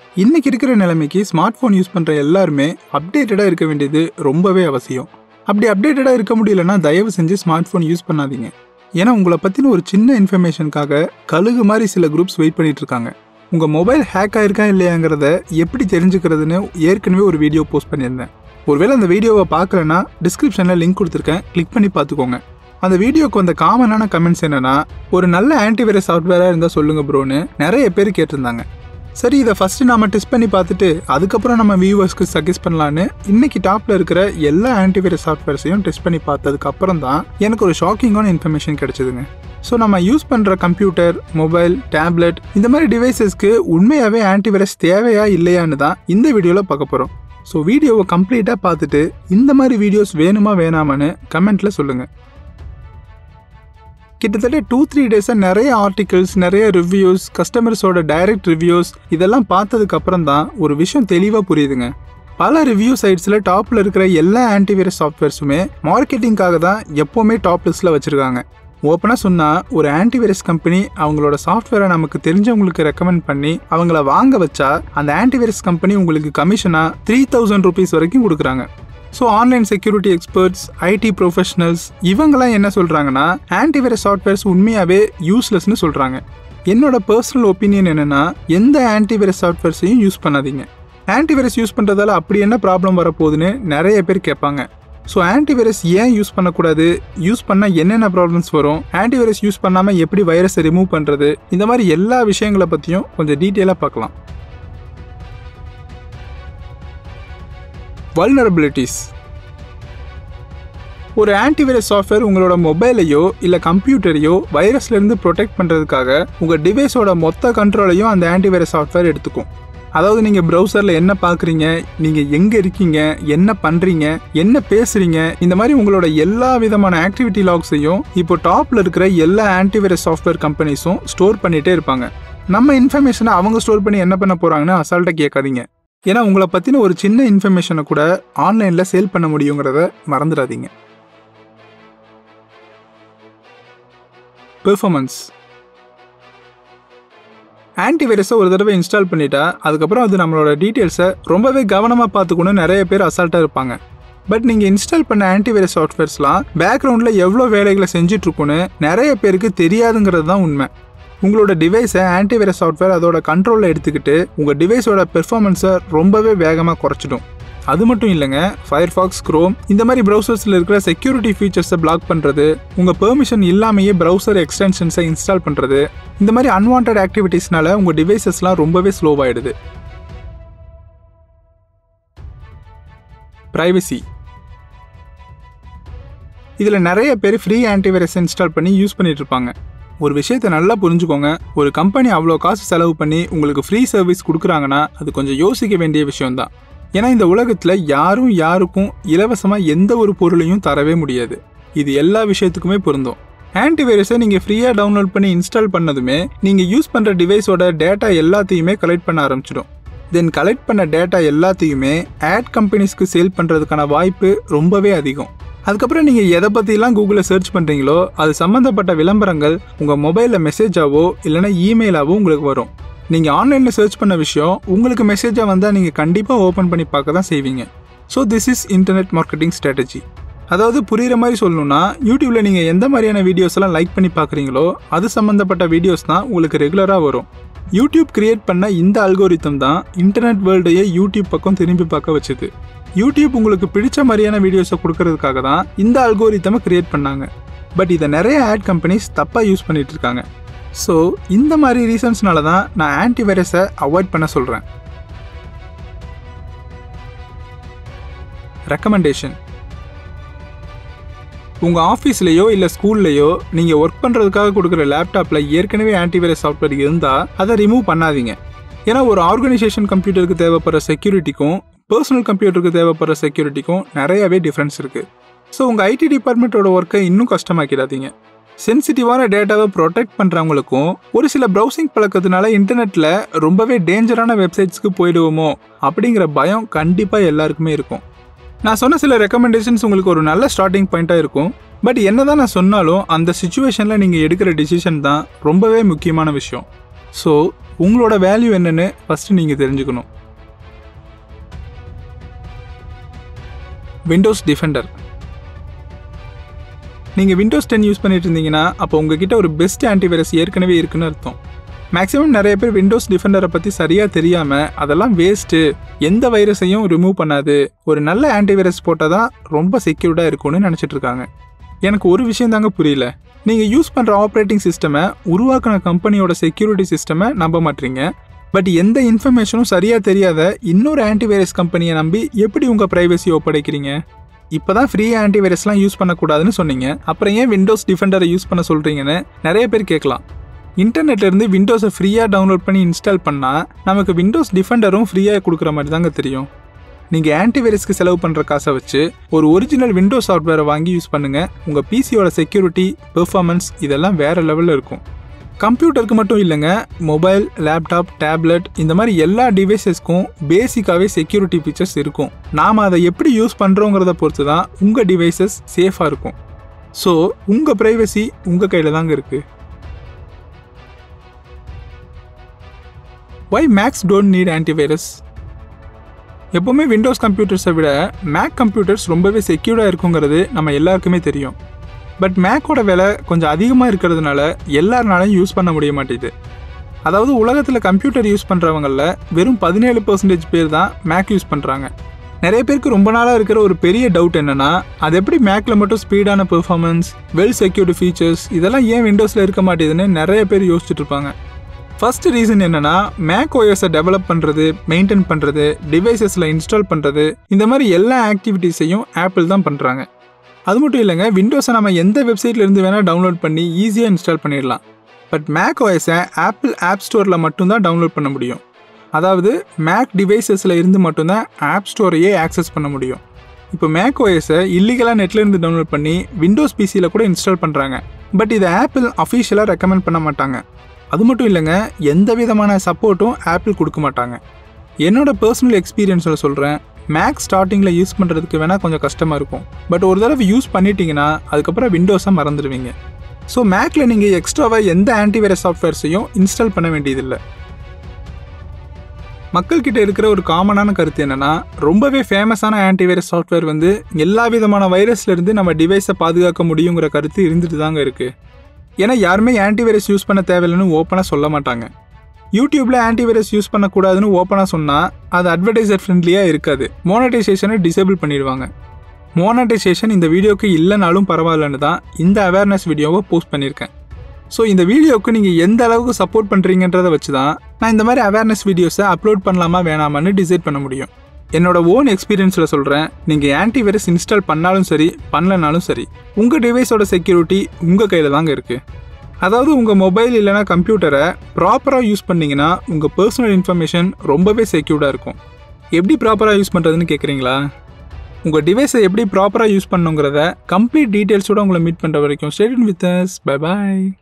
இன்னைக்கு இருக்கிற நிலைமைக்கு ஸ்மார்ட் ஃபோன் யூஸ் பண்ணுற எல்லாருமே அப்டேட்டடாக இருக்க வேண்டியது ரொம்பவே அவசியம் அப்படி அப்டேட்டடாக இருக்க முடியலன்னா தயவு செஞ்சு ஸ்மார்ட் ஃபோன் யூஸ் பண்ணாதீங்க ஏன்னா உங்களை பற்றின ஒரு சின்ன இன்ஃபர்மேஷனுக்காக கழுகு மாதிரி சில குரூப்ஸ் வெயிட் பண்ணிட்டு இருக்காங்க உங்கள் மொபைல் ஹேக் ஆயிருக்கா இல்லையாங்கிறத எப்படி தெரிஞ்சுக்கிறதுன்னு ஏற்கனவே ஒரு வீடியோ போஸ்ட் பண்ணியிருந்தேன் ஒருவேளை அந்த வீடியோவை பார்க்கலன்னா டிஸ்கிரிப்ஷனில் லிங்க் கொடுத்துருக்கேன் கிளிக் பண்ணி பார்த்துக்கோங்க அந்த வீடியோக்கு வந்த காமனான கமெண்ட்ஸ் என்னன்னா ஒரு நல்ல ஆன்டிவைரஸ் சாஃப்ட்வேராக இருந்தால் சொல்லுங்க ப்ரோன்னு நிறைய பேர் கேட்டிருந்தாங்க சரி இதை ஃபஸ்ட்டு நாம டெஸ்ட் பண்ணி பார்த்துட்டு அதுக்கப்புறம் நம்ம வியூவர்ஸ்க்கு சஜஸ்ட் பண்ணலான்னு இன்னைக்கு டாப்பில் இருக்கிற எல்லா ஆன்டிவைரஸ் சாஃப்ட்வேர்ஸையும் டெஸ்ட் பண்ணி பார்த்ததுக்கு அப்புறம் தான் எனக்கு ஒரு ஷாக்கிங்கான இன்ஃபர்மேஷன் கிடைச்சதுங்க ஸோ நம்ம யூஸ் பண்ணுற கம்ப்யூட்டர் மொபைல் டேப்லெட் இந்த மாதிரி டிவைசஸ்க்கு உண்மையாகவே ஆன்டிவைரஸ் தேவையா இல்லையான்னு தான் இந்த வீடியோவில் பார்க்க போகிறோம் ஸோ வீடியோவை கம்ப்ளீட்டாக பார்த்துட்டு இந்த மாதிரி வீடியோஸ் வேணுமா வேணாமான்னு கமெண்ட்டில் சொல்லுங்கள் கிட்டத்தட்ட டூ த்ரீ டேஸாக நிறைய ஆர்டிகல்ஸ் நிறைய ரிவ்யூஸ் கஸ்டமர்ஸோட டைரக்ட் ரிவ்யூஸ் இதெல்லாம் பார்த்ததுக்கு அப்புறம் தான் ஒரு விஷயம் தெளிவாக புரியுதுங்க பல ரிவ்யூ சைட்ஸில் டாப்பில் இருக்கிற எல்லா ஆன்டிவைரஸ் சாஃப்ட்வேர்ஸுமே மார்க்கெட்டிங்காக தான் எப்போவுமே டாப் லிஸ்ட்டில் வச்சுருக்காங்க ஓப்பனாக சொன்னால் ஒரு ஆன்டிவைரஸ் கம்பெனி அவங்களோட சாஃப்ட்வேரை நமக்கு தெரிஞ்சவங்களுக்கு ரெக்கமெண்ட் பண்ணி அவங்கள வாங்க வச்சா அந்த ஆன்டிவைரஸ் கம்பெனி உங்களுக்கு கமிஷனாக த்ரீ தௌசண்ட் ருபீஸ் வரைக்கும் கொடுக்குறாங்க so online security experts IT professionals இவங்கெல்லாம் என்ன சொல்கிறாங்கன்னா ஆன்டிவைரஸ் சாஃப்ட்வேர்ஸ் உண்மையாகவே யூஸ்லெஸ்னு சொல்கிறாங்க என்னோட பர்சனல் ஒப்பீனியன் என்னென்னா எந்த ஆன்டிவைரஸ் சாஃப்ட்வேர்ஸையும் யூஸ் பண்ணாதீங்க ஆன்டிவைரஸ் யூஸ் பண்ணுறதால அப்படி என்ன ப்ராப்ளம் வரப்போகுதுன்னு நிறைய பேர் கேட்பாங்க ஸோ ஆன்டிவைரஸ் ஏன் யூஸ் பண்ணக்கூடாது யூஸ் பண்ணால் என்னென்ன ப்ராப்ளம்ஸ் வரும் ஆன்டிவைரஸ் யூஸ் பண்ணாமல் எப்படி வைரஸை ரிமூவ் பண்ணுறது இந்த மாதிரி எல்லா விஷயங்களை பற்றியும் கொஞ்சம் டீட்டெயிலாக பார்க்கலாம் வல்னரபிலிட்டிஸ் ஒரு ஆன்டிவைரஸ் சாஃப்ட்வேர் உங்களோட மொபைலையோ இல்லை கம்ப்யூட்டரையோ வைரஸ்லேருந்து ப்ரொடெக்ட் பண்ணுறதுக்காக உங்கள் டிவைஸோட மொத்த கண்ட்ரோலையும் அந்த ஆன்டிவைரஸ் சாஃப்ட்வேர் எடுத்துக்கும் அதாவது நீங்கள் ப்ரௌசரில் என்ன பார்க்குறீங்க நீங்கள் எங்கே இருக்கீங்க என்ன பண்ணுறீங்க என்ன பேசுகிறீங்க இந்த மாதிரி உங்களோட எல்லா விதமான ஆக்டிவிட்டி லாக்ஸையும் இப்போ டாப்பில் இருக்கிற எல்லா ஆன்டிவைரஸ் சாஃப்ட்வேர் கம்பெனிஸும் ஸ்டோர் பண்ணிகிட்டே இருப்பாங்க நம்ம இன்ஃபர்மேஷனை அவங்க ஸ்டோர் பண்ணி என்ன பண்ண போகிறாங்கன்னு அசால்ட்டாக கேட்காதீங்க ஏன்னா உங்களை பற்றின ஒரு சின்ன இன்ஃபர்மேஷனை கூட ஆன்லைனில் சேல் பண்ண முடியுங்கிறத மறந்துடாதீங்க பெர்ஃபார்மன்ஸ் ஆன்டிவைரஸை ஒரு தடவை இன்ஸ்டால் பண்ணிட்டா அதுக்கப்புறம் அது நம்மளோட டீட்டெயில்ஸை ரொம்பவே கவனமாக பார்த்துக்கணும் நிறைய பேர் அசால்ட்டாக இருப்பாங்க பட் நீங்கள் இன்ஸ்டால் பண்ண ஆன்டிவைரஸ் சாஃப்ட்வேர்ஸ்லாம் பேக்ரவுண்டில் எவ்வளோ வேலைகளை செஞ்சிட்ருக்குன்னு நிறைய பேருக்கு தெரியாதுங்கிறது தான் உண்மை உங்களோட டிவைஸை ஆன்டிவைரஸ் சாஃப்ட்வேர் அதோட கண்ட்ரோலில் எடுத்துக்கிட்டு உங்கள் டிவைஸோட பெர்ஃபார்மன்ஸை ரொம்பவே வேகமாக குறைச்சிடும் அது மட்டும் இல்லைங்க ஃபயர்ஃபாக்ஸ் க்ரோம் இந்த மாதிரி ப்ரௌசர்ஸில் இருக்கிற செக்யூரிட்டி ஃபீச்சர்ஸை பிளாக் பண்ணுறது உங்கள் பெர்மிஷன் இல்லாமையே ப்ரௌசர் எக்ஸ்டென்ஷன்ஸை இன்ஸ்டால் பண்ணுறது இந்த மாதிரி அன்வான்ட் ஆக்டிவிட்டீஸ்னால உங்கள் டிவைசஸ்லாம் ரொம்பவே ஸ்லோவாயிடுது ப்ரைவசி இதில் நிறைய பேர் ஃப்ரீ ஆன்டிவைரஸ் இன்ஸ்டால் பண்ணி யூஸ் பண்ணிட்டு இருப்பாங்க ஒரு விஷயத்தை நல்லா புரிஞ்சுக்கோங்க ஒரு கம்பெனி அவ்வளோ காசு செலவு பண்ணி உங்களுக்கு ஃப்ரீ சர்வீஸ் கொடுக்குறாங்கன்னா அது கொஞ்சம் யோசிக்க வேண்டிய விஷயம்தான் ஏன்னா இந்த உலகத்தில் யாரும் யாருக்கும் இலவசமாக எந்த ஒரு பொருளையும் தரவே முடியாது இது எல்லா விஷயத்துக்குமே பொருந்தும் ஆன்டிவைரஸை நீங்கள் ஃப்ரீயாக டவுன்லோட் பண்ணி இன்ஸ்டால் பண்ணதுமே நீங்கள் யூஸ் பண்ணுற டிவைஸோட டேட்டா எல்லாத்தையுமே கலெக்ட் பண்ண ஆரம்பிச்சிடும் தென் கலெக்ட் பண்ண டேட்டா எல்லாத்தையுமே ஆட் கம்பெனிஸ்க்கு சேல் பண்ணுறதுக்கான வாய்ப்பு ரொம்பவே அதிகம் அதுக்கப்புறம் நீங்கள் எதை பற்றிலாம் கூகுளில் சர்ச் பண்ணுறீங்களோ அது சம்மந்தப்பட்ட விளம்பரங்கள் உங்கள் மொபைலில் மெசேஜாவோ இல்லைனா இமெயிலாவோ உங்களுக்கு வரும் நீங்கள் ஆன்லைனில் சர்ச் பண்ண விஷயம் உங்களுக்கு மெசேஜாக வந்தால் நீங்கள் கண்டிப்பாக ஓப்பன் பண்ணி பார்க்க தான் செய்வீங்க so this is internet marketing strategy அதாவது புரிகிற மாதிரி சொல்லணும்னா யூடியூப்பில் நீங்கள் எந்த மாதிரியான வீடியோஸ் எல்லாம் லைக் பண்ணி பார்க்குறீங்களோ அது சம்மந்தப்பட்ட வீடியோஸ் தான் உங்களுக்கு ரெகுலராக வரும் யூடியூப் கிரியேட் பண்ண இந்த அல்கோரித்தம் தான் இன்டர்நெட் வேர்ல்டையே யூடியூப் பக்கம் திரும்பி பார்க்க வச்சுது யூடியூப் உங்களுக்கு பிடிச்ச மாதிரியான வீடியோஸை கொடுக்கறதுக்காக தான் இந்த அல்கோரித்தமை கிரியேட் பண்ணாங்க பட் இதை நிறைய ஆட் கம்பெனிஸ் தப்பாக யூஸ் பண்ணிட்டு இருக்காங்க ஸோ இந்த மாதிரி ரீசன்ஸ்னால தான் நான் ஆன்டிவைரஸை அவாய்ட் பண்ண சொல்கிறேன் ரெக்கமெண்டேஷன் உங்கள் ஆஃபீஸ்லேயோ இல்லை ஸ்கூல்லையோ நீங்கள் ஒர்க் பண்ணுறதுக்காக கொடுக்குற லேப்டாப்பில் ஏற்கனவே ஆன்டிவைரஸ் சாஃப்ட்வேர் இருந்தால் அதை ரிமூவ் பண்ணாதீங்க ஏன்னா ஒரு ஆர்கனைசேஷன் கம்ப்யூட்டருக்கு தேவைப்படுற செக்யூரிட்டிக்கும் பர்சனல் கம்ப்யூட்டருக்கு தேவைப்படுற செக்யூரிட்டிக்கும் நிறையவே டிஃப்ரென்ஸ் இருக்குது ஸோ உங்கள் ஐடி டிபார்ட்மெண்ட்டோட ஒர்க்கை இன்னும் கஷ்டமாக்கிடாதீங்க சென்சிட்டிவான டேட்டாவை ப்ரொடெக்ட் பண்ணுறவங்களுக்கும் ஒரு சில ப்ரௌசிங் பழக்கத்தினால இன்டர்நெட்டில் ரொம்பவே டேஞ்சரான வெப்சைட்ஸ்க்கு போயிடுவோமோ அப்படிங்கிற பயம் கண்டிப்பாக எல்லாருக்குமே இருக்கும் நான் சொன்ன சில ரெக்கமெண்டேஷன்ஸ் உங்களுக்கு ஒரு நல்ல ஸ்டார்டிங் பாயிண்ட்டாக இருக்கும் பட் என்னதான் நான் சொன்னாலும் அந்த சுச்சுவேஷனில் நீங்கள் எடுக்கிற டிசிஷன் தான் ரொம்பவே முக்கியமான விஷயம் ஸோ உங்களோட வேல்யூ என்னன்னு ஃபஸ்ட்டு நீங்கள் தெரிஞ்சுக்கணும் விண்டோஸ் டிஃபெண்டர் நீங்கள் விண்டோஸ் டென் யூஸ் பண்ணிட்டு இருந்தீங்கன்னா அப்போ உங்ககிட்ட ஒரு பெஸ்ட் ஆன்டிவைரஸ் ஏற்கனவே இருக்குன்னு அர்த்தம் மேக்ஸிமம் நிறைய பேர் விண்டோஸ் டிஃபெண்டரை பற்றி சரியாக தெரியாமல் அதெல்லாம் வேஸ்ட்டு எந்த வைரஸையும் ரிமூவ் பண்ணாது ஒரு நல்ல ஆன்டிவைரஸ் போட்டால் தான் ரொம்ப செக்யூர்டாக இருக்கும்னு நினச்சிட்டு இருக்காங்க எனக்கு ஒரு விஷயம் தாங்க புரியல நீங்கள் யூஸ் பண்ணுற ஆப்ரேட்டிங் சிஸ்டமை உருவாக்கின கம்பெனியோட செக்யூரிட்டி சிஸ்டமை நம்ப மாட்டீங்க பட் எந்த இன்ஃபர்மேஷனும் சரியாக தெரியாத இன்னொரு ஆன்டிவைரஸ் கம்பெனியை நம்பி எப்படி உங்கள் ப்ரைவசி ஒப்படைக்கிறீங்க இப்போ தான் ஃப்ரீ ஆன்டிவைரஸ்லாம் யூஸ் பண்ணக்கூடாதுன்னு சொன்னீங்க அப்புறம் ஏன் விண்டோஸ் டிஃபெண்டரை யூஸ் பண்ண சொல்கிறீங்கன்னு நிறைய பேர் கேட்கலாம் இன்டர்நெட்லேருந்து விண்டோஸை ஃப்ரீயாக டவுன்லோட் பண்ணி இன்ஸ்டால் பண்ணால் நமக்கு விண்டோஸ் டிஃபெண்டரும் ஃப்ரீயாக கொடுக்குற மாதிரி தாங்க தெரியும் நீங்கள் ஆன்டிவைரஸ்க்கு செலவு பண்ணுற காசை வச்சு ஒரு ஒரிஜினல் விண்டோஸ் சாஃப்ட்வேரை வாங்கி யூஸ் பண்ணுங்கள் உங்கள் பிசியோட செக்யூரிட்டி பெர்ஃபார்மன்ஸ் இதெல்லாம் வேறு லெவலில் இருக்கும் கம்ப்யூட்டருக்கு மட்டும் இல்லைங்க மொபைல் லேப்டாப் டேப்லெட் இந்த மாதிரி எல்லா டிவைசஸ்க்கும் பேசிக்காகவே செக்யூரிட்டி ஃபீச்சர்ஸ் இருக்கும் நாம் அதை எப்படி யூஸ் பண்ணுறோங்கிறத பொறுத்து தான் உங்கள் டிவைசஸ் சேஃபாக இருக்கும் ஸோ உங்கள் ப்ரைவசி உங்கள் கையில் தாங்க இருக்குது why Macs don't need antivirus எப்போவுமே விண்டோஸ் கம்ப்யூட்டர்ஸை விட மேக் கம்ப்யூட்டர்ஸ் ரொம்பவே செக்யூர்டாக இருக்குங்கிறது நம்ம எல்லாருக்குமே தெரியும் பட் மேக்கோட விலை கொஞ்சம் அதிகமாக இருக்கிறதுனால எல்லாருனாலையும் யூஸ் பண்ண முடிய மாட்டேங்குது அதாவது உலகத்தில் கம்ப்யூட்டர் யூஸ் பண்ணுறவங்களில் வெறும் பதினேழு பர்சன்டேஜ் பேர் தான் மேக் யூஸ் பண்ணுறாங்க நிறைய பேருக்கு ரொம்ப நாளாக இருக்கிற ஒரு பெரிய டவுட் என்னென்னா அது எப்படி மேக்கில் மட்டும் ஸ்பீடான பெர்ஃபார்மன்ஸ் வெல் செக்யூர்டு ஃபீச்சர்ஸ் இதெல்லாம் ஏன் விண்டோஸில் இருக்க மாட்டேதுன்னு நிறைய பேர் யோசிச்சுட்டு இருப்பாங்க ஃபர்ஸ்ட் ரீசன் என்னன்னா மேக் ஓஎஸை டெவலப் பண்ணுறது மெயின்டைன் பண்ணுறது டிவைசஸில் இன்ஸ்டால் பண்ணுறது இந்த மாதிரி எல்லா ஆக்டிவிட்டீஸையும் ஆப்பிள் தான் பண்ணுறாங்க அது மட்டும் இல்லைங்க விண்டோஸை நம்ம எந்த வெப்சைட்ல இருந்து வேணால் டவுன்லோட் பண்ணி ஈஸியாக இன்ஸ்டால் பண்ணிடலாம் பட் மேக் ஓஎஸை ஆப்பிள் ஆப் ஸ்டோரில் மட்டும்தான் டவுன்லோட் பண்ண முடியும் அதாவது மேக் டிவைசஸில் இருந்து மட்டும்தான் ஆப் ஸ்டோரையே ஆக்சஸ் பண்ண முடியும் இப்போ மேக் ஓஎஸை இல்லீகலாக நெட்லேருந்து டவுன்லோட் பண்ணி விண்டோஸ் பிசியில் கூட இன்ஸ்டால் பண்ணுறாங்க பட் இதை ஆப்பிள் அஃபிஷியலாக ரெக்கமெண்ட் பண்ண மாட்டாங்க அது மட்டும் இல்லைங்க எந்த விதமான சப்போர்ட்டும் ஆப்பிள் கொடுக்க மாட்டாங்க என்னோட பர்சனல் எக்ஸ்பீரியன்ஸில் சொல்கிறேன் மேக் ஸ்டார்டிங்கில் யூஸ் பண்ணுறதுக்கு வேணால் கொஞ்சம் கஷ்டமாக இருக்கும் பட் ஒரு தடவை யூஸ் பண்ணிட்டீங்கன்னா அதுக்கப்புறம் விண்டோஸை மறந்துடுவீங்க ஸோ மேக்கில் நீங்கள் எக்ஸ்ட்ராவாக எந்த ஆன்டிவைரஸ் சாஃப்ட்வேர்ஸையும் இன்ஸ்டால் பண்ண வேண்டியதில்லை மக்கள்கிட்ட இருக்கிற ஒரு காமனான கருத்து என்னன்னா ரொம்பவே ஃபேமஸான ஆன்டிவைரஸ் சாஃப்ட்வேர் வந்து எல்லா விதமான வைரஸ்லேருந்து நம்ம டிவைஸை பாதுகாக்க முடியுங்கிற கருத்து இருந்துட்டு தாங்க இருக்குது ஏன்னா யாருமே ஆன்டிவைரஸ் யூஸ் பண்ண தேவையில்லைன்னு ஓப்பனாக சொல்ல மாட்டாங்க யூடியூப்பில் ஆன்டிவைரஸ் யூஸ் பண்ணக்கூடாதுன்னு ஓப்பனாக சொன்னால் அது அட்வர்டைசர் ஃப்ரெண்ட்லியாக இருக்காது மோனடைசேஷனை டிசேபிள் பண்ணிடுவாங்க மோனடைசேஷன் இந்த வீடியோக்கு இல்லைனாலும் பரவாயில்லன்னு தான் இந்த அவேர்னஸ் வீடியோவை போஸ்ட் பண்ணியிருக்கேன் ஸோ இந்த வீடியோவுக்கு நீங்கள் எந்த அளவுக்கு சப்போர்ட் பண்ணுறீங்கன்றதை வச்சு தான் நான் இந்த மாதிரி அவேர்னஸ் வீடியோஸை அப்லோட் பண்ணலாமா வேணாமான்னு டிசைட் பண்ண முடியும் என்னோட ஓன் எக்ஸ்பீரியன்ஸில் சொல்கிறேன் நீங்கள் ஆன்டிவைரஸ் இன்ஸ்டால் பண்ணாலும் சரி பண்ணலனாலும் சரி உங்கள் டிவைஸோட செக்யூரிட்டி உங்கள் கையில் தாங்க இருக்குது அதாவது உங்கள் மொபைல் இல்லைனா கம்ப்யூட்டரை ப்ராப்பராக யூஸ் பண்ணிங்கன்னா உங்கள் பர்சனல் இன்ஃபர்மேஷன் ரொம்பவே செக்யூர்டாக இருக்கும் எப்படி ப்ராப்பராக யூஸ் பண்ணுறதுன்னு கேட்குறீங்களா உங்கள் டிவைஸை எப்படி ப்ராப்பராக யூஸ் பண்ணுங்கிறத கம்ப்ளீட் டீட்டெயில்ஸோட உங்களை மீட் பண்ணுற வரைக்கும் ஸ்டேட் வித் பை பாய்